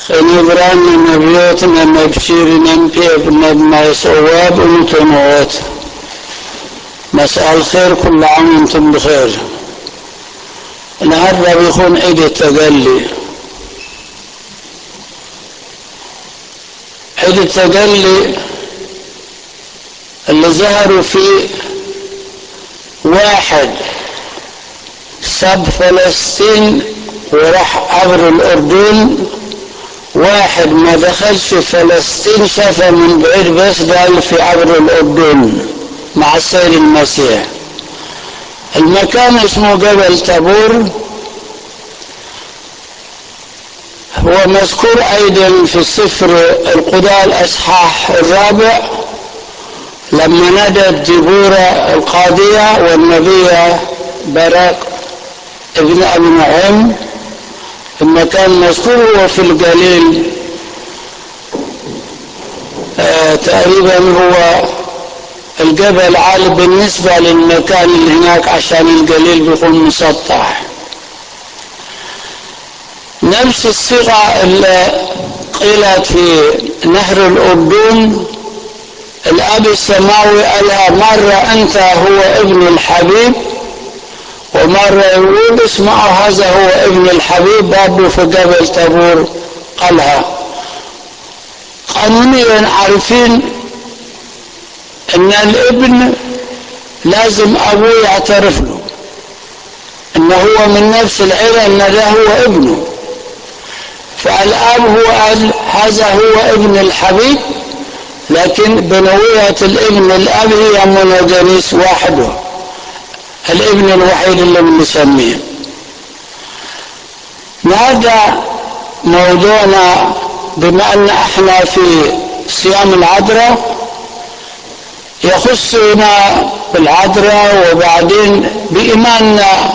خنبران نبيوت نبشير نبيب نبما صواب ونتنوت مساء الخير كل عام وانتم بخير النهارده بيكون عيد التجلي عيد التجلي اللي ظهروا فيه واحد ساب فلسطين وراح عبر الأردن واحد ما دخلش فلسطين شافها من بعيد بس قال في عبر الأردن مع السيد المسيح المكان اسمه جبل تابور هو مذكور أيضا في السفر القضاء الأصحاح الرابع لما نادت ديبورة القاضية والنبية باراك ابن أبي نعيم المكان مذكور هو في الجليل آه تقريبا هو الجبل عالي بالنسبة للمكان اللي هناك عشان الجليل بيكون مسطح نفس الصيغة اللي قيلت في نهر الأردن الأب السماوي قالها مرة أنت هو ابن الحبيب ومرة يقول اسمعوا هذا هو ابن الحبيب برضه في جبل تابور قالها قانونيا عارفين ان الابن لازم ابوه يعترف له ان هو من نفس العيله ان ده هو ابنه فالاب هو قال هذا هو ابن الحبيب لكن بنوية الابن الاب هي منوجنيس وحده الابن الوحيد اللي بنسميه هذا موضوعنا بما ان احنا في صيام العذراء يخصنا بالعذراء وبعدين بإيماننا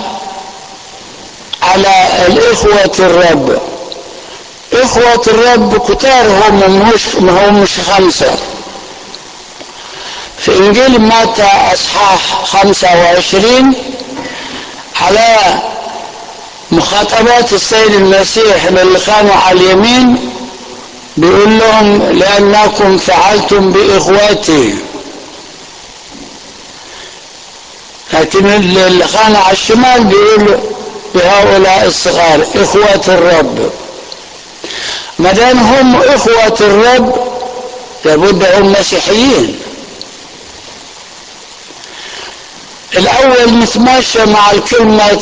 على الإخوة الرب إخوة الرب كتار هم مش هم مش خمسة في إنجيل متى أصحاح خمسة وعشرين على مخاطبات السيد المسيح للي كانوا على اليمين بيقول لهم لأنكم فعلتم بإخوتي لكن اللي كان على الشمال بيقول بهؤلاء الصغار إخوة الرب ما دام هم إخوة الرب لابد هم مسيحيين الأول نتماشى مع الكلمة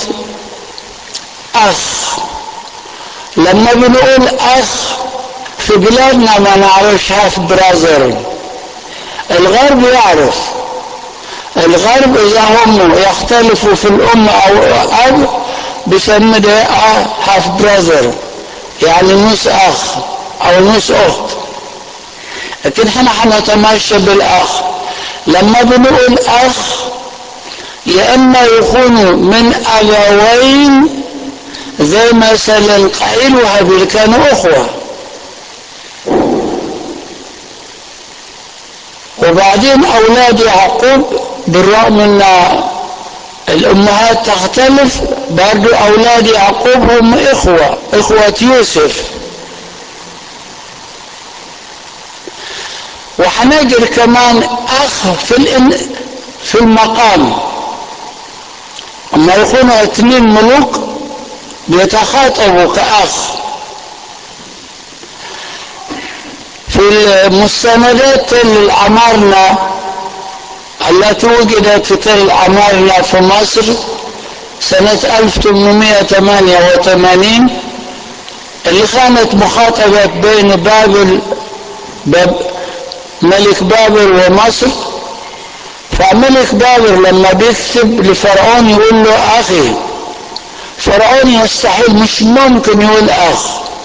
أخ لما بنقول أخ في بلادنا ما نعرفش هاف برازر الغرب يعرف الغرب إذا هم يختلفوا في الأم أو أب بيسمى ده هاف براذر يعني نص أخ أو نص أخت لكن احنا حنتماشى بالأخ لما بنقول أخ يا إما يكونوا من أبوين زي مثلا قايل وهابيل كانوا أخوة وبعدين أولاد يعقوب بالرغم ان الامهات تختلف برضو اولاد يعقوب هم اخوة اخوة يوسف وحنجر كمان اخ في الان في المقام اما يكونوا اثنين ملوك بيتخاطبوا كاخ في المستندات العمارنة التي وجدت في تل عمارنا في مصر سنة 1888 اللي كانت مخاطبة بين بابل باب ملك بابل ومصر فملك بابل لما بيكتب لفرعون يقول له أخي فرعون يستحيل مش ممكن يقول أخ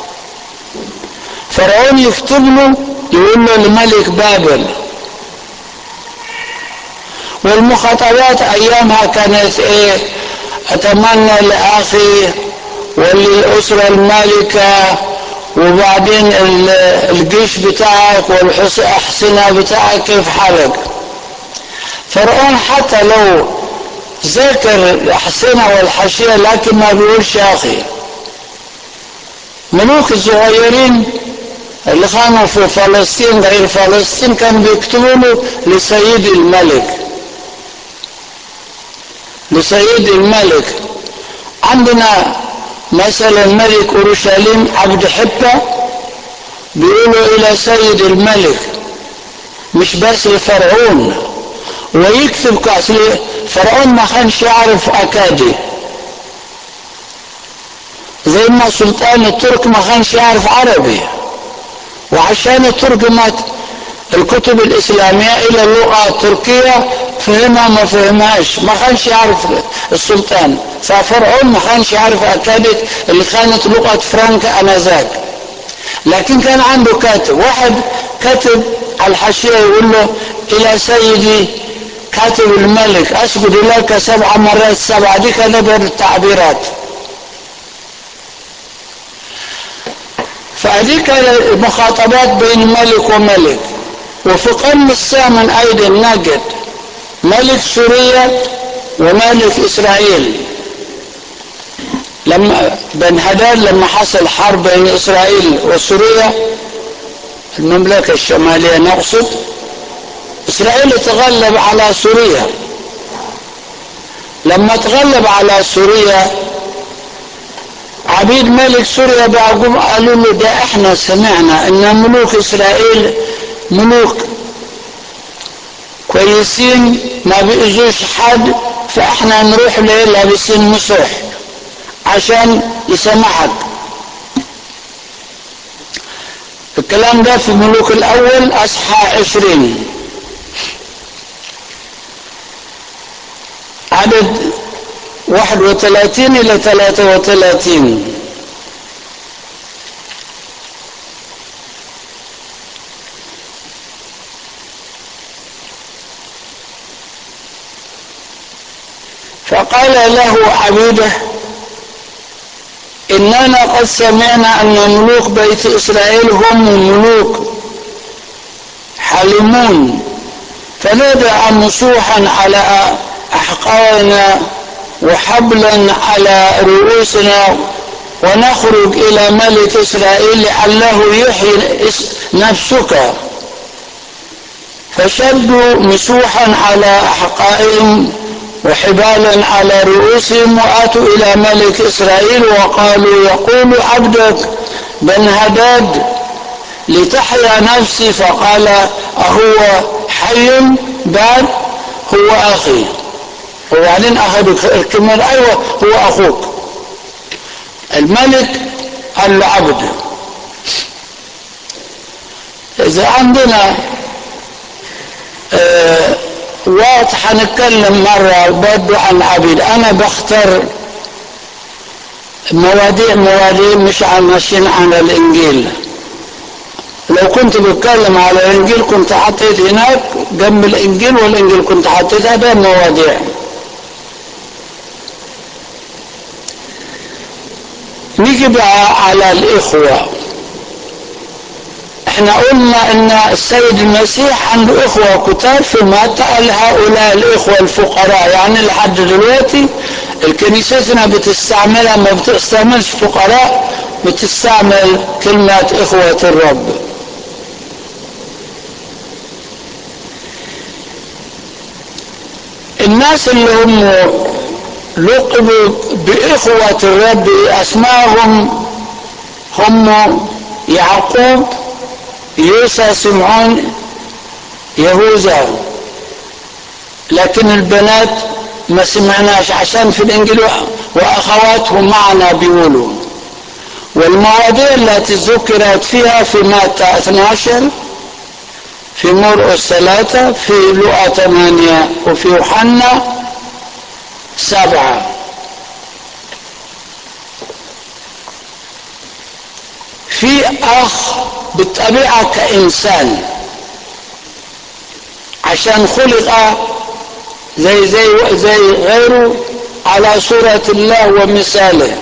فرعون يكتب له يقول له لملك بابل والمخاطبات ايامها كانت ايه اتمنى لاخي وللاسره المالكه وبعدين الجيش بتاعك والحصنه بتاعك كيف حالك فرعون حتى لو ذكر الحصنه والحاشيه لكن ما بيقولش يا اخي ملوك الصغيرين اللي كانوا في فلسطين غير فلسطين كانوا بيكتبوا له لسيد الملك لسيد الملك عندنا مثلا ملك اورشليم عبد حبه بيقولوا الى سيد الملك مش بس لفرعون ويكتب كاس فرعون ما كانش يعرف اكادي زي ما سلطان الترك ما كانش يعرف عربي وعشان الترجمت الكتب الإسلامية إلى اللغة التركية فهمها ما فهمهاش ما كانش يعرف السلطان ففرعون ما كانش يعرف أكادت اللي كانت لغة فرنك أنذاك لكن كان عنده كاتب واحد كاتب على الحاشية يقول له إلى سيدي كاتب الملك أسجد لك سبع مرات سبعة دي كذا التعبيرات فهذيك مخاطبات بين ملك وملك وفي القرن الثامن أيضا نجد ملك سوريا وملك إسرائيل لما بن هداد لما حصل حرب بين إسرائيل وسوريا المملكة الشمالية نقصد إسرائيل تغلب على سوريا لما تغلب على سوريا عبيد ملك سوريا بعقوب قالوا له ده احنا سمعنا ان ملوك اسرائيل ملوك كويسين ما بيأذوش حد فاحنا نروح له لابسين مسوح عشان يسامحك الكلام ده في ملوك الاول اصحى عشرين عدد واحد وثلاثين الى ثلاثة وثلاثين فقال له عبيده إننا قد سمعنا أن ملوك بيت إسرائيل هم ملوك حليمون فنضع مسوحا على أحقائنا وحبلا على رؤوسنا ونخرج إلى ملك إسرائيل لعله يحيي نفسك فشدوا مسوحا على أحقائهم وحبالا على رؤوسهم واتوا الى ملك اسرائيل وقالوا يقول عبدك بن هداد لتحيا نفسي فقال اهو حي بعد هو اخي وبعدين اخذ الكمال ايوه هو اخوك الملك قال له عبد اذا عندنا آه وقت حنتكلم مرة برضو عن العبيد أنا بختار مواضيع مواضيع مش عن ماشيين على الإنجيل لو كنت بتكلم على الإنجيل كنت حطيت هناك جنب الإنجيل والإنجيل كنت حطيت هذا مواضيع نيجي بقى على الإخوة احنا قلنا ان السيد المسيح عنده اخوة كتار في متى قال هؤلاء الاخوة الفقراء يعني لحد دلوقتي الكنيستنا بتستعملها ما بتستعملش فقراء بتستعمل كلمة اخوة الرب الناس اللي هم لقبوا بإخوة الرب أسمائهم هم يعقوب يوسى سمعون يهوذا لكن البنات ما سمعناش عشان في الانجيل واخواتهم معنا بيقولوا والمواضيع التي ذكرت فيها في متى 12 في مرقس ثلاثة في لقا ثمانية وفي يوحنا سبعة في أخ بالطبيعة كإنسان عشان خلق زي زي زي غيره على صورة الله ومثاله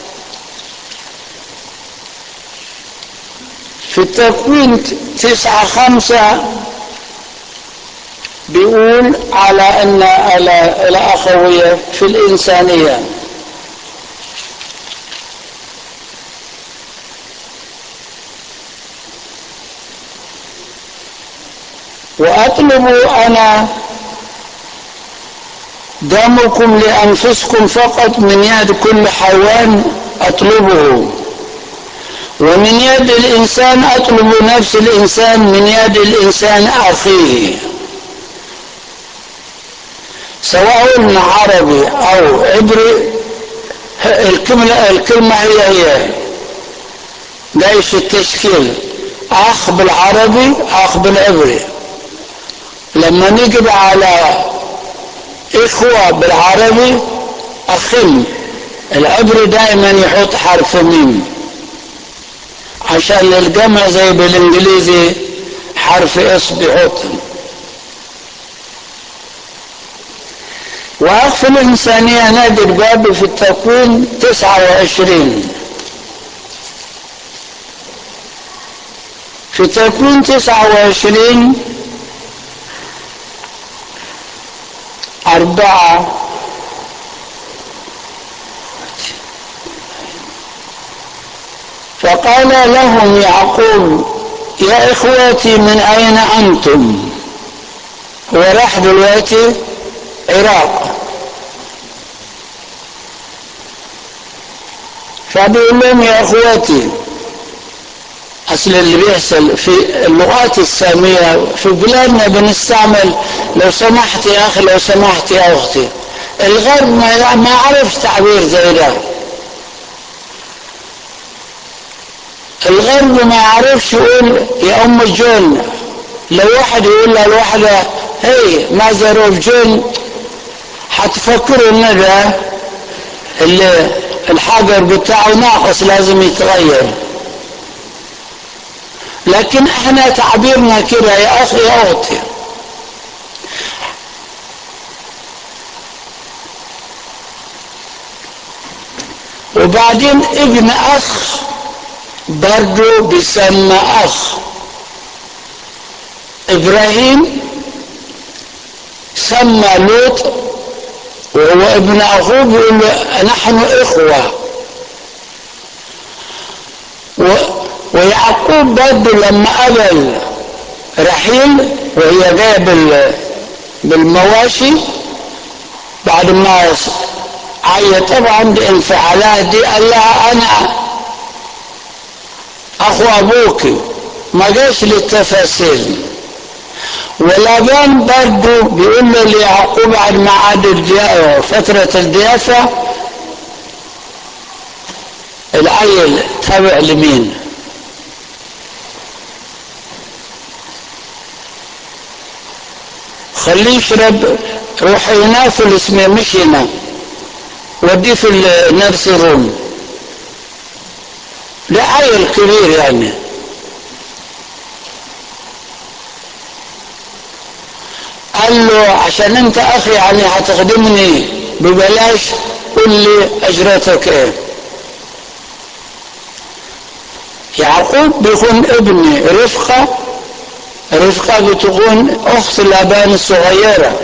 في التكوين تسعة خمسة بيقول على أن الأخوية في الإنسانية وأطلب أنا دمكم لأنفسكم فقط من يد كل حيوان أطلبه ومن يد الإنسان أطلب نفس الإنسان من يد الإنسان أخيه سواء عربي أو عبري الكلمة, الكلمة هي هي ليش التشكيل أخ بالعربي أخ بالعبري لما نجب على إخوة بالعربي أخم العبري دائما يحط حرف ميم عشان الجمع زي بالانجليزي حرف اس بيحط وأخف الإنسانية نادر بابي في التكوين تسعة وعشرين في تكوين تسعة وعشرين أربعة فقال لهم يعقوب يا إخوتي من أين أنتم هو راح دلوقتي عراق فبيقول لهم يا اخواتي اصل اللي بيحصل في اللغات السامية في بلادنا بنستعمل لو سمحت يا اخي لو سمحت يا اختي الغرب ما ما عرفش تعبير زي ده الغرب ما يعرفش يقول يا ام جون لو واحد يقول لها الواحدة هي ماذر اوف جون هتفكروا ان ده اللي الحجر بتاعه ناقص لازم يتغير لكن احنا تعبيرنا كده يا اخي يا اختي وبعدين ابن اخ برضه بيسمى اخ ابراهيم سمى لوط وهو ابن اخوه بيقول له نحن اخوه و... ويعقوب برضه لما قبل رحيل وهي جايه بال... بالمواشي بعد ما عي طبعا بانفعالات دي قال لها انا اخو ابوك ما جاش للتفاصيل ولابان برضه بيقول له ليعقوب بعد ما عاد فترة الضيافة العيل تابع لمين خليه يشرب روح ينافل اسمه مش هنا وديه في النرس روم ده عيل كبير يعني قال له عشان انت اخي يعني هتخدمني ببلاش قل لي اجرتك ايه يعقوب بيكون ابني رفقة رفقة بتكون اخت لابان الصغيرة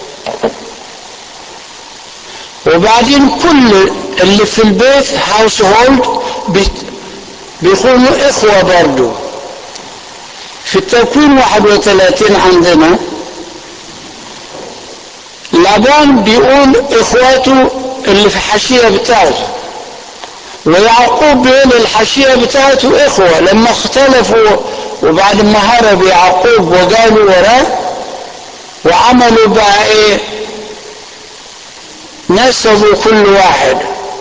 وبعدين كل اللي في البيت هاوس هولد بيكونوا اخوة برضو في التكوين 31 عندنا لابان بيقول اخواته اللي في الحاشية بتاعته ويعقوب بيقول الحاشية بتاعته اخوة لما اختلفوا وبعد ما هرب يعقوب وقالوا وراه وعملوا بقى ايه نسبوا كل واحد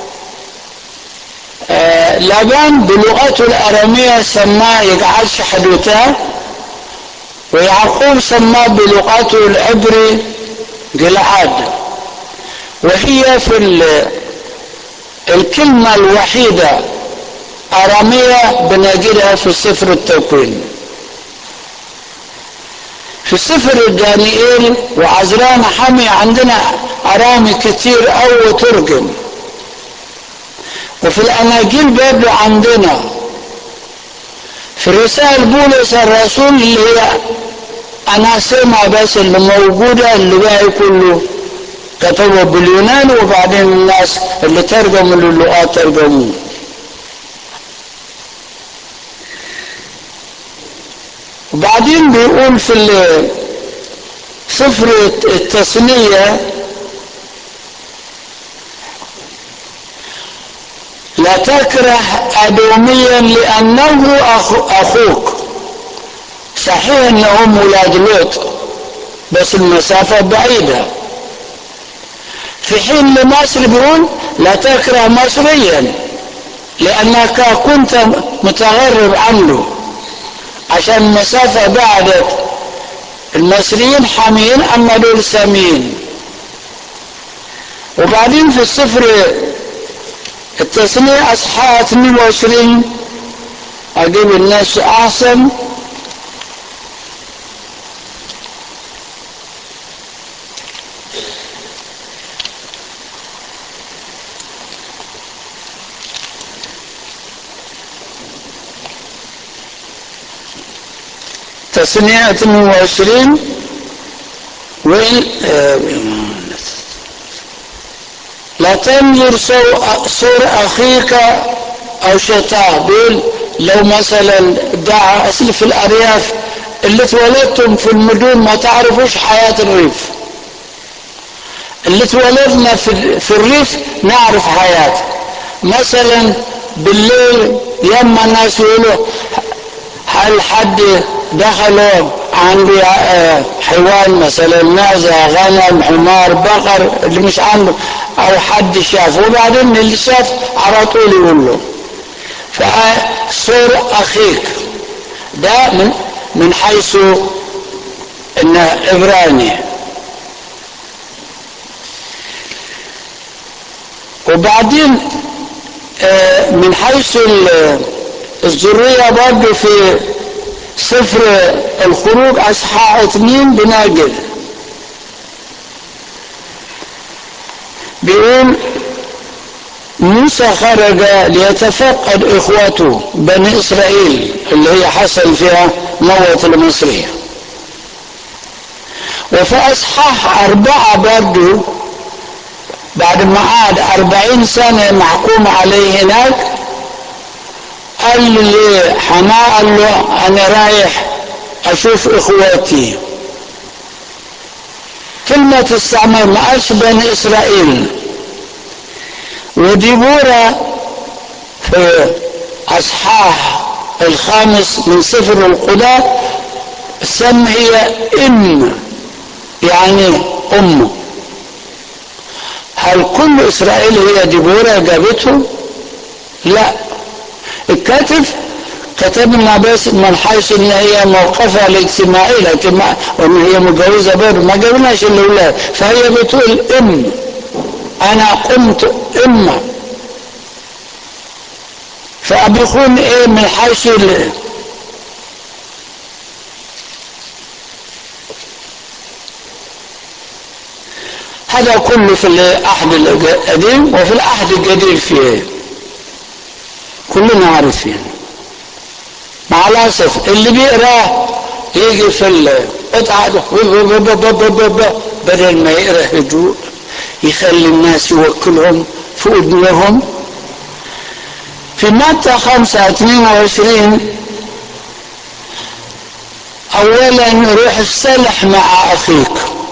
آه لابان بلغته الارامية سماه يقعدش حدوته ويعقوب سماه بلغته العبري جلعاد وهي في الكلمة الوحيدة أرامية بنجدها في سفر التكوين في سفر دانيال وعزران حمي عندنا أرامي كتير أو ترجم وفي الأناجيل برضه عندنا في رسائل بولس الرسول اللي هي أنا سمع بس اللي موجودة اللي باقي كله كتبه باليونان وبعدين الناس اللي ترجموا للغات ترجموه وبعدين بيقول في سفر التثنية لا تكره أدوميا لأنه أخوك صحيح أنهم ولاد لوط بس المسافة بعيدة في حين لمصر بيقول لا تكره مصريا لأنك كنت متغرب عنه عشان المسافة بعدت المصريين حامين أما دول سامين وبعدين في السفر التثنية أصحاح 22 أجيب الناس أحسن تثنية 22 وإن لا تنظر صور أخيك أو شتاه بيقول لو مثلا دعا أصل في الأرياف اللي اتولدتم في المدن ما تعرفوش حياة الريف اللي اتولدنا في, في الريف نعرف حياة مثلا بالليل يما الناس يقولوا هل حد دخلوا عندي حيوان مثلا معزة غنم حمار بقر اللي مش عنده او حد شاف وبعدين اللي شاف على طول يقول له فصور اخيك ده من من حيث انه عبراني وبعدين من حيث الذرية برضه في سفر الخروج اصحاح اثنين بناجد بيقول موسى خرج ليتفقد اخوته بني اسرائيل اللي هي حصل فيها موت المصرية وفي اصحاح اربعة برضه بعد ما قعد أربعين سنة محكوم عليه هناك قال لي حماه قال له أنا رايح أشوف إخواتي كلمة استعمار ما قالش بني إسرائيل وديبورة في أصحاح الخامس من سفر القضاة سم هي أم يعني أمه هل كل إسرائيل هي ديبورة جابته؟ لا الكاتب كتب لنا بس من حيث ان هي موقفها الاجتماعي لكن ما وان هي متجوزه برضه ما جابلناش الاولاد فهي بتقول ام انا قمت امه فبيكون ايه من حيث هذا كله في العهد القديم وفي العهد الجديد فيه كلنا عارفين مع الاسف اللي بيقراه يجي في القطعه بدل ما يقرا هدوء يخلي الناس يوكلهم في اذنهم في متى 5 22 اولا روح السلح مع اخيك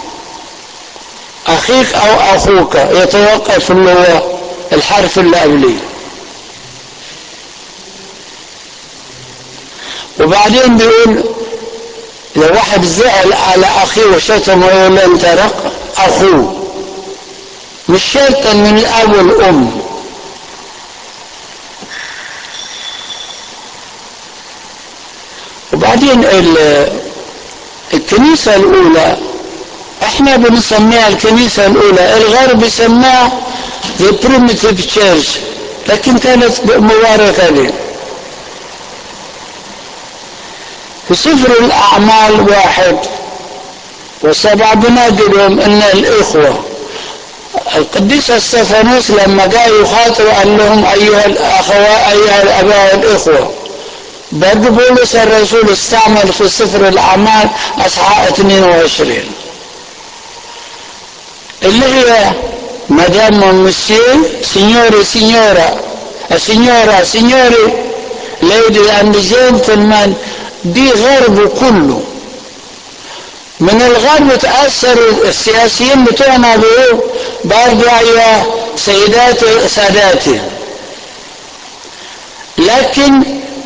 اخيك او اخوك يتوقف اللي هو الحرف اللي قبليه وبعدين بيقول لو واحد زعل على اخيه وشتمه يقول له انت رق اخوه مش شرطا من الاب والام وبعدين الكنيسه الاولى احنا بنسميها الكنيسة الاولى الغرب سماها the primitive church لكن كانت مباركة دي في سفر الاعمال واحد وسبع بنادلهم ان الاخوة القديس استفانوس لما جاء يخاطب قال لهم ايها الاخوات ايها الاباء والاخوه برضه بولس الرسول استعمل في سفر الاعمال اصحاح 22 اللي هي مدام مسيو سينيوري سينيورا سينيورا سينيوري ليدي اند جنتلمان دي غرب كله من الغرب تأثر السياسيين بتوعنا بيقولوا برضو يا سيداتي ساداتي لكن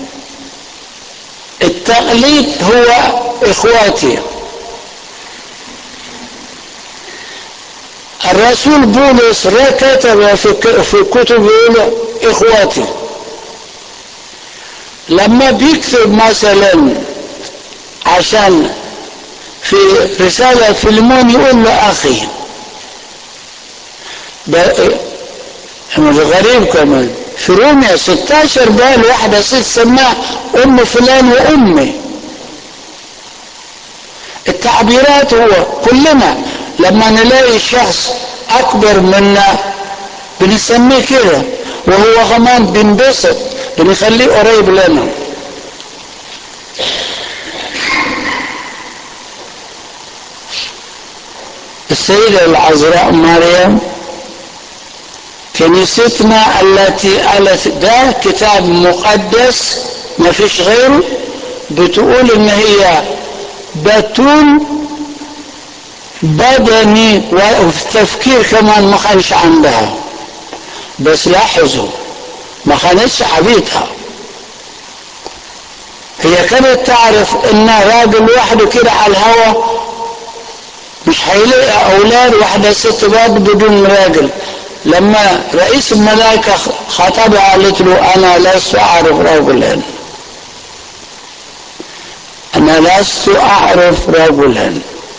التقليد هو اخواتي الرسول بولس كتب في كتب يقول اخواتي لما بيكتب مثلا عشان في رسالة فيلمون يقول له أخي غريب كمان في روميا 16 بقى واحدة ست سماها أم فلان وأمي التعبيرات هو كلنا لما نلاقي شخص أكبر منا بنسميه كده وهو كمان بنبسط بنخليه قريب لنا السيدة العذراء مريم كنيستنا التي قالت ده كتاب مقدس ما فيش غيره بتقول ان هي بتول بدني وفي التفكير كمان ما كانش عندها بس لاحظوا ما كانتش عبيدها هي كانت تعرف ان راجل وحده كده على الهوا مش هيلاقي اولاد واحدة ست باب بدون راجل لما رئيس الملائكة خطبها قالت له انا لست اعرف رجلا انا لست اعرف رجلا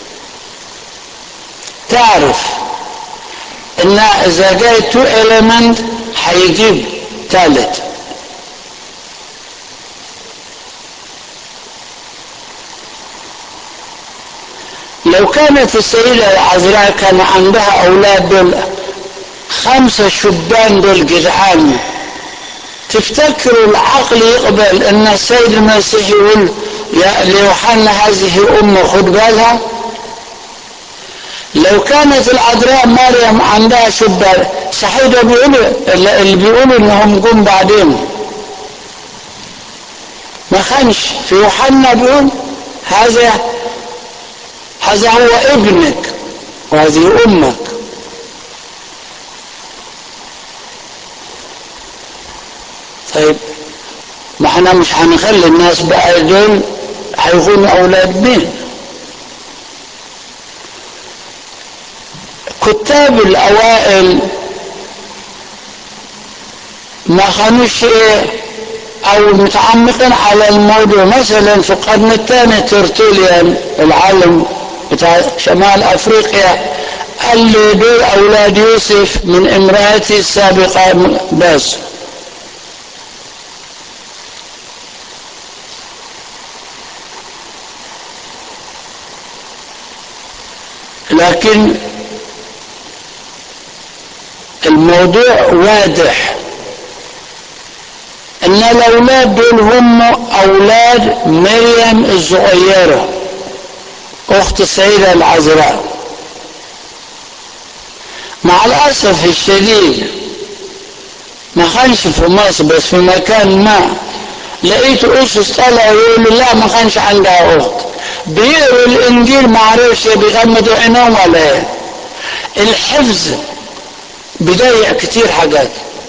تعرف ان اذا جاي تو element هيجيب ثالث لو كانت السيدة العذراء كان عندها أولاد دول خمسة شبان دول جدعان تفتكروا العقل يقبل أن السيد المسيح يقول يا ليوحنا هذه أمه خد بالها لو كانت العذراء مريم عندها شبان صحيح ده بيقولوا اللي بيقولوا انهم جم بعدين ما خانش في يوحنا بيقول هذا هذا هو ابنك وهذه امك طيب ما احنا مش هنخلي الناس بقى دول هيكونوا اولاد مين كتاب الاوائل ما كانوش او متعمقين على الموضوع مثلا في القرن الثاني ترتوليان العالم بتاع شمال افريقيا قال له دول اولاد يوسف من امرأتي السابقة بس لكن الموضوع واضح ان الاولاد دول هم اولاد مريم الصغيره اخت السيده العذراء مع الاسف الشديد ما كانش في مصر بس في مكان ما لقيت اسس طلعوا يقولوا لا ما كانش عندها اخت بيقروا الانجيل ما عرفش بيغمضوا عينهم ولا ايه الحفظ بيضيع كتير حاجات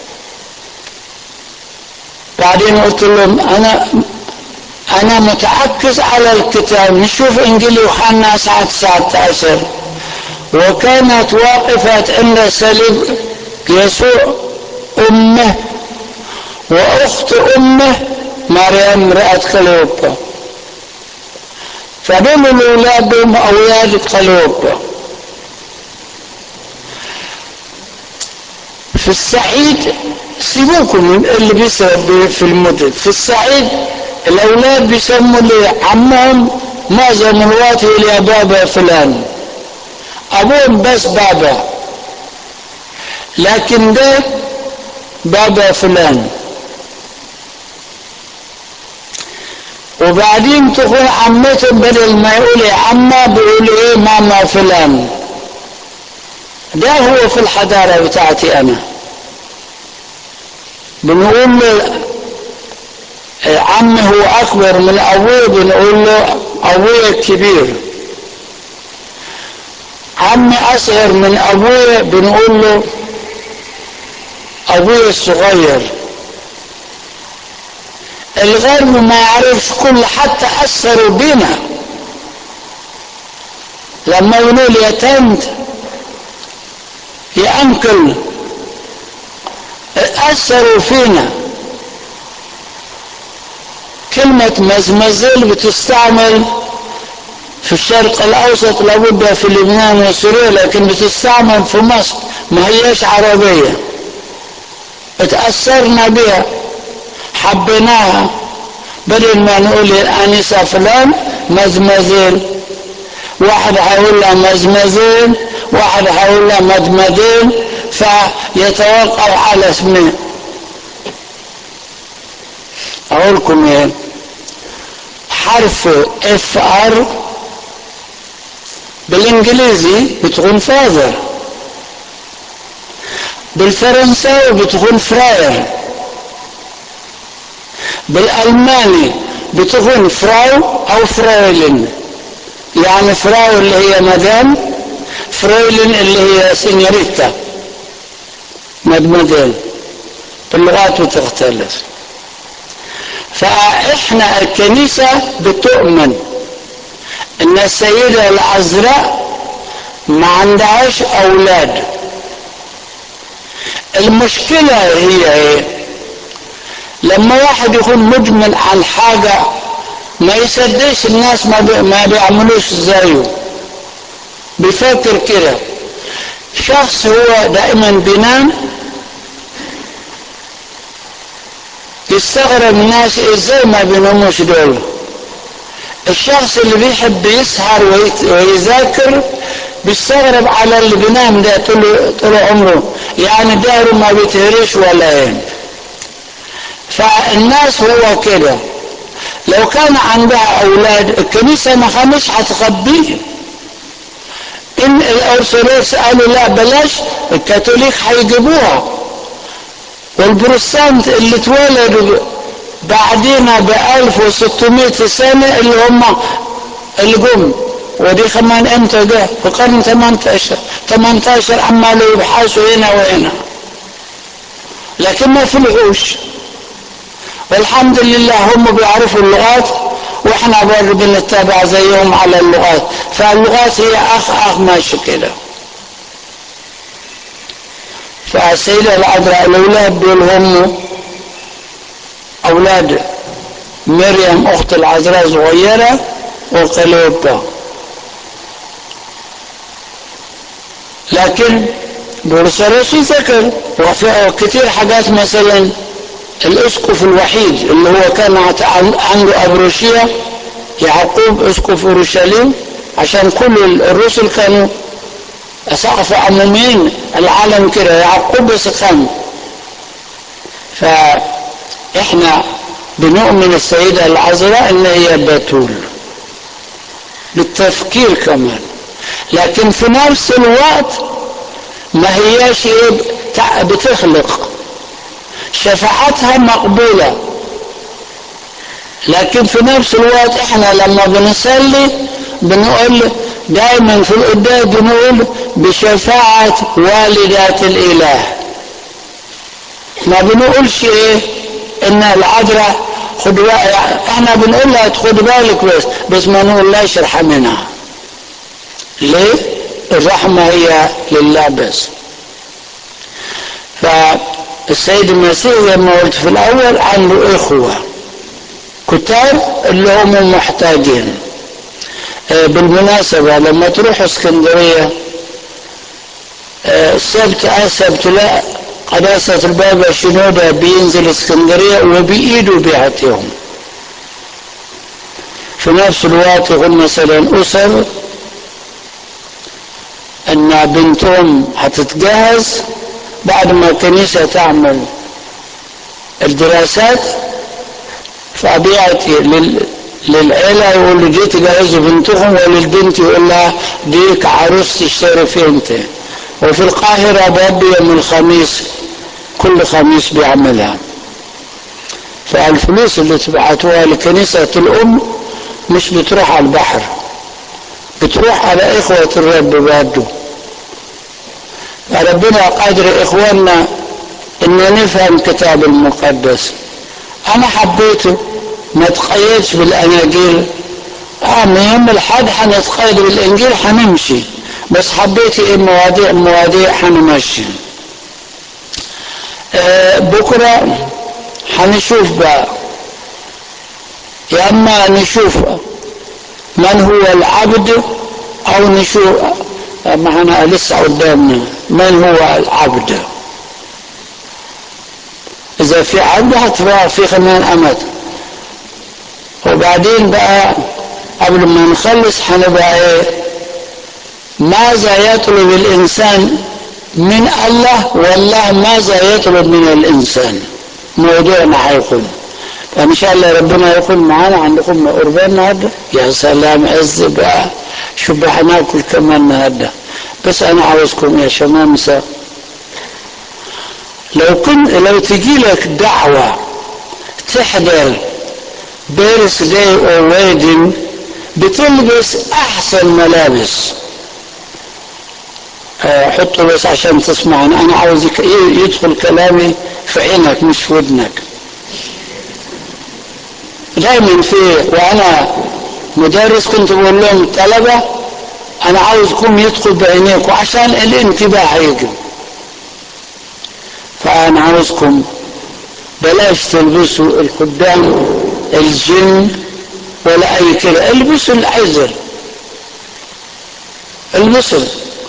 بعدين قلت لهم انا انا متعكز على الكتاب نشوف انجيل يوحنا ساعة 19 وكانت واقفة عند صليب يسوع امه واخت امه مريم امرأة كليوبا فدول الاولاد دول اولاد كليوبا في الصعيد سيبوكم من اللي بيسرب في المدن في الصعيد الاولاد بيسموا لعمهم معظم الوقت يقول يا بابا فلان ابوهم بس بابا لكن ده بابا فلان وبعدين تكون عمتهم بدل ما يقول يا عمه بيقول ايه ماما فلان ده هو في الحضاره بتاعتي انا بنقول له عمي هو اكبر من ابوه بنقول له ابويا الكبير عمي اصغر من ابويا بنقول له ابويا الصغير الغرب ما يعرفش كل حتى اثروا بنا لما يقولوا يا تنت يا انكل اثروا فينا كلمة مزمزل بتستعمل في الشرق الاوسط لابد في لبنان وسوريا لكن بتستعمل في مصر ما هياش عربية اتأثرنا بها حبيناها بدل ما نقول الانسة فلان مزمزل واحد هيقول لها مزمزل واحد هيقول لها مدمدل فيتوقف على اسمه اقول لكم ايه حرف اف ار بالانجليزي بتكون فاذر بالفرنساوي بتكون فراير بالالماني بتكون فراو او فرايلن يعني فراو اللي هي مدام فرايلن اللي هي سينيوريتا مدمدين اللغات بتختلف فاحنا الكنيسة بتؤمن ان السيدة العذراء ما عندهاش اولاد المشكلة هي ايه لما واحد يكون مدمن عن حاجة ما يصدقش الناس ما, بي ما بيعملوش زيه بيفكر كده شخص هو دائما بينام يستغرب الناس ازاي ما بيناموش دول الشخص اللي بيحب يسهر ويذاكر بيستغرب على اللي بينام ده طول, طول عمره يعني دهره ما بيتهرش ولا ايه فالناس هو كده لو كان عندها اولاد الكنيسة ما خمش هتخبيه ان الارثوذكس قالوا لا بلاش الكاثوليك هيجيبوها والبروتستانت اللي اتولدوا بعدينا ب 1600 سنة اللي هم اللي جم ودي كمان امتى جه في القرن 18 18 عمالوا يبحثوا هنا وهنا لكن ما فلحوش والحمد لله هم بيعرفوا اللغات واحنا برضه بنتابع زيهم على اللغات فاللغات هي اخ اخ ماشي كده فالسيدة العذراء الأولاد دول هم أولاد مريم أخت العذراء صغيرة وقليوبة لكن بولسروس ذكر وفي كتير حاجات مثلا الاسقف الوحيد اللي هو كان عنده ابروشيا يعقوب اسقف اورشليم عشان كل الرسل كانوا سقف عمومين العالم كده يعقوب سخن فاحنا بنؤمن السيدة العذراء ان هي بتول بالتفكير كمان لكن في نفس الوقت ما هياش بتخلق شفاعتها مقبولة لكن في نفس الوقت احنا لما بنصلي بنقول دائما في القداس بنقول بشفاعة والدات الإله ما بنقولش ايه ان العذراء خد احنا بنقول لها خد بالك بس بس ما نقولهاش ارحمنا ليه الرحمة هي لله بس فالسيد المسيح زي ما قلت في الاول عنده اخوة كتار اللي هم محتاجين بالمناسبة لما تروح اسكندرية السبت السبت لا قداسة البابا شنودة بينزل اسكندرية وبإيده بيعطيهم في نفس الوقت يقول مثلا أسر أن بنتهم هتتجهز بعد ما الكنيسة تعمل الدراسات فبيعطي لل للعيلة يقول له دي تجهزوا بنتهم وللبنت يقول لها ديك عروس تشتري في انت وفي القاهرة باب يوم الخميس كل خميس بيعملها فالفلوس اللي تبعتوها لكنيسة الأم مش بتروح على البحر بتروح على إخوة الرب برضه فربنا قادر إخواننا إن نفهم الكتاب المقدس أنا حبيته ما تقيدش بالأناجيل آه من يوم الحد حنتقيد بالإنجيل حنمشي بس حبيت إيه مواضيع مواضيع حنمشي آه بكرة حنشوف بقى يا اما نشوف من هو العبد او نشوف معنا لسه قدامنا من هو العبد اذا في عبد هتبقى في كمان امد وبعدين بقى قبل ما نخلص هنبقى ايه ماذا يطلب الانسان من الله والله ماذا يطلب من الانسان موضوعنا هيكون فان شاء الله ربنا يكون معانا عندكم قربان النهارده يا سلام عز بقى شو بقى هناكل كمان النهارده بس انا عاوزكم يا شمامسه لو كنت لو تجي لك دعوه تحضر بيرس داي او ويدنج بتلبس احسن ملابس حطه بس عشان تسمعني انا عاوزك يدخل كلامي في عينك مش في ودنك دايما في وانا مدرس كنت بقول لهم طلبة انا عاوزكم يدخل بعينيكم عشان الانتباه يجي فانا عاوزكم بلاش تلبسوا الخدام الجن ولا اي كده البسوا العذر البسوا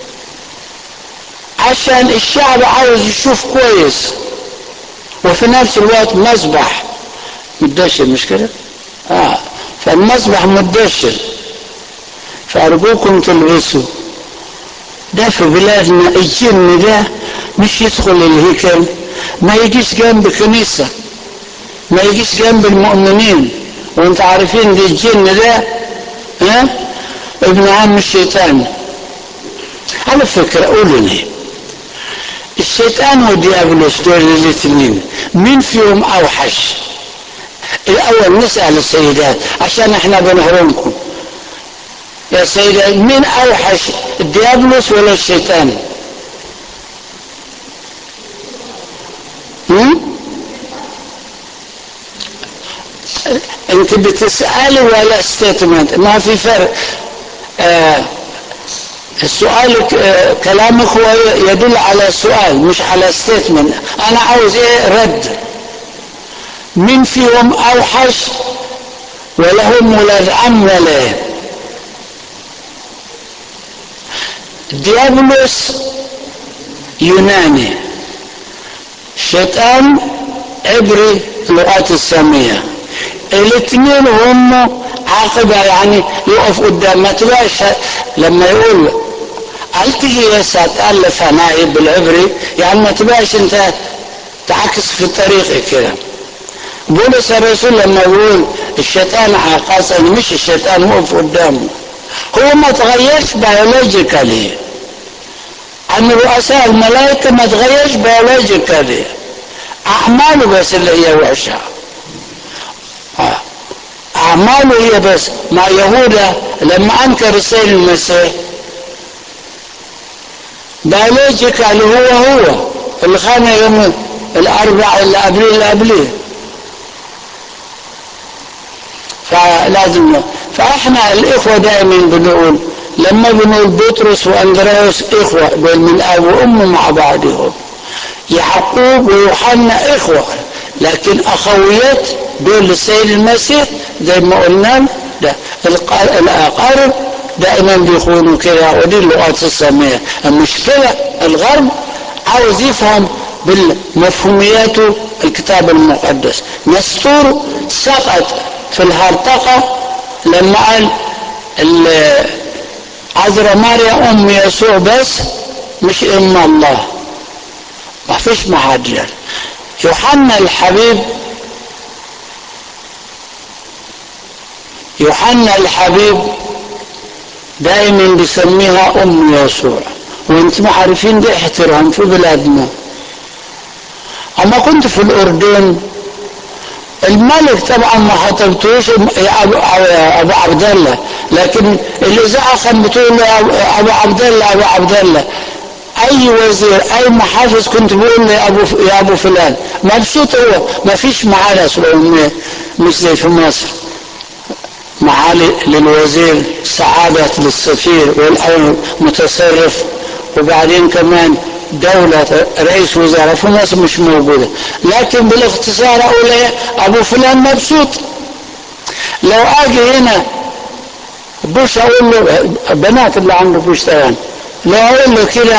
عشان الشعب عاوز يشوف كويس وفي نفس الوقت مسبح متدشر مش كده اه فالمسبح متدشر فارجوكم تلبسوا ده في بلادنا الجن ده مش يدخل الهيكل ما يجيش جنب كنيسة ما يجيش جنب المؤمنين وانت عارفين دي الجن ده ها ابن عم الشيطان على فكرة قولوا لي الشيطان والديابلوس دول الاثنين مين فيهم اوحش الاول نسال السيدات عشان احنا بنهرمكم يا سيدة مين اوحش الديابلوس ولا الشيطان هم؟ انت بتسألي ولا ستيتمنت ما في فرق آه السؤال كلامك هو يدل على سؤال مش على ستيتمنت انا عاوز ايه رد مين فيهم اوحش ولا هم ولاد عم ولا ايه ديابلوس يوناني شيطان عبري لغات السامية الاثنين هم عاقبة يعني يقف قدام ما تبقاش لما يقول هل تجي يسا تألف نائب بالعبري يعني ما تبقاش انت تعكس في طريقك كده بولس الرسول لما يقول الشيطان عاقص مش الشيطان وقف قدامه هو ما تغيرش بيولوجيكالي عن رؤساء الملائكة ما تغيرش بيولوجيكالي أعماله بس اللي هي وحشة آه. أعماله هي بس مع يهودا لما أنكر السيد المسيح بيولوجيكالي هو هو اللي خان يوم الأربع اللي قبليه اللي قبليه فلازم فاحنا الاخوه دائما بنقول لما بنقول بطرس واندراوس اخوه دول من اب وام مع بعضهم يعقوب ويوحنا اخوه لكن اخويات دول السيد المسيح زي ما قلنا ده الاقارب دائما بيكونوا كده ودي اللغات الساميه المشكله الغرب عاوز يفهم بالمفهومياته الكتاب المقدس نستور سقط في الهرطقة لما قال عذراء مريم أم يسوع بس مش أم الله ما فيش محجر يوحنا الحبيب يوحنا الحبيب دائما بيسميها أم يسوع وانتم عارفين دي احترام في بلادنا اما كنت في الاردن الملك طبعا ما خطبتوش يا ابو عبد الله لكن اللي زعخم بتقول له ابو عبد الله ابو عبد الله اي وزير اي محافظ كنت بقول لي ابو يا ابو فلان مبسوط هو ما فيش معالي اصلا مش زي في مصر معالي للوزير سعادة للسفير والمتصرف وبعدين كمان دولة رئيس وزراء في مصر مش موجودة لكن بالاختصار اقول ابو فلان مبسوط لو اجي هنا بوش اقول له بنات اللي عنده بوش طبعا لو اقول له كده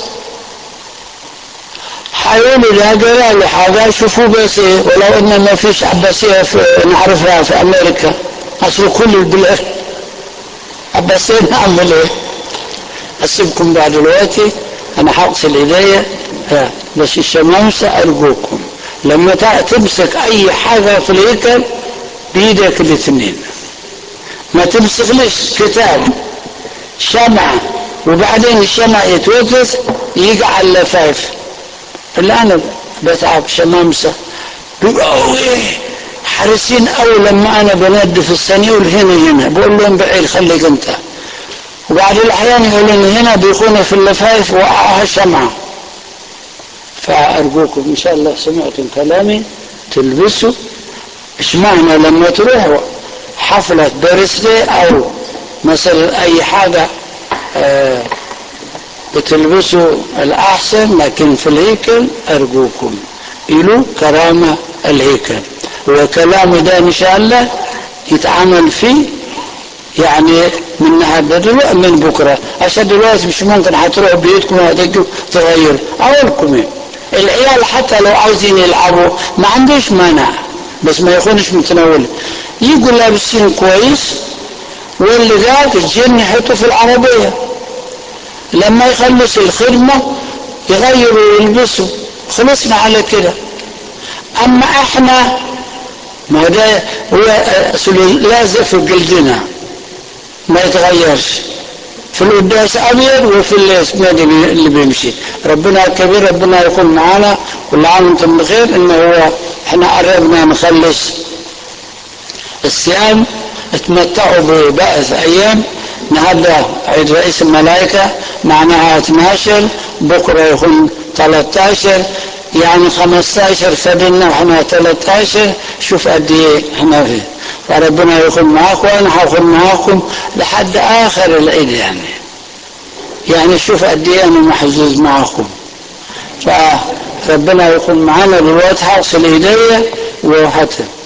حيقولوا لي هجرى له حاجة شوفوا بس ايه ولو ان ما فيش عباسية في نعرفها في امريكا اصل كل البلاد عباسية نعمل ايه اسيبكم بعد دلوقتي انا هغسل ايديا بس الشمامسة ارجوكم لما تمسك اي حاجة في الهيكل بايدك الاثنين ما تمسكليش كتاب شمعة وبعدين الشمع يتوقف يجي على اللفايف اللي انا بتعب شمامسة بيبقوا ايه حريصين قوي لما انا بندف السنيول هنا هنا بقول لهم بعيد خليك انت وبعد الاحيان يقولون هنا بيكونوا في اللفايف وقعها شمعة فارجوكم ان شاء الله سمعتم كلامي تلبسوا اشمعنا لما تروحوا حفلة بيرثدي او مثلا اي حاجة آه بتلبسوا الاحسن لكن في الهيكل ارجوكم إلو كرامة الهيكل وكلامه ده ان شاء الله يتعامل فيه يعني من النهارده دلوقتي من بكره عشان دلوقتي مش ممكن هتروحوا بيوتكم وهتجوا تغيروا اقولكم ايه العيال حتى لو عاوزين يلعبوا ما عنديش مانع بس ما يكونش متناول يجوا لابسين كويس واللي ذاك الجن يحطوا في العربيه لما يخلص الخدمه يغيروا ويلبسوا خلصنا على كده اما احنا ما ده هو لازق في جلدنا ما يتغيرش في القداس ابيض وفي الاسماد اللي بيمشي ربنا كبير ربنا يكون معانا كل عام وانتم بخير ان هو احنا قربنا نخلص الصيام اتمتعوا ببأس ايام النهارده عيد رئيس الملائكه معناها 12 بكره يكون 13 يعني 15 فدنا احنا 13 شوف قد ايه احنا فيه فربنا يكون معاكم وانا هكون معاكم لحد اخر العيد يعني يعني شوف قد ايه انا محظوظ معاكم فربنا يكون معانا دلوقتي هغسل ايديا وهتم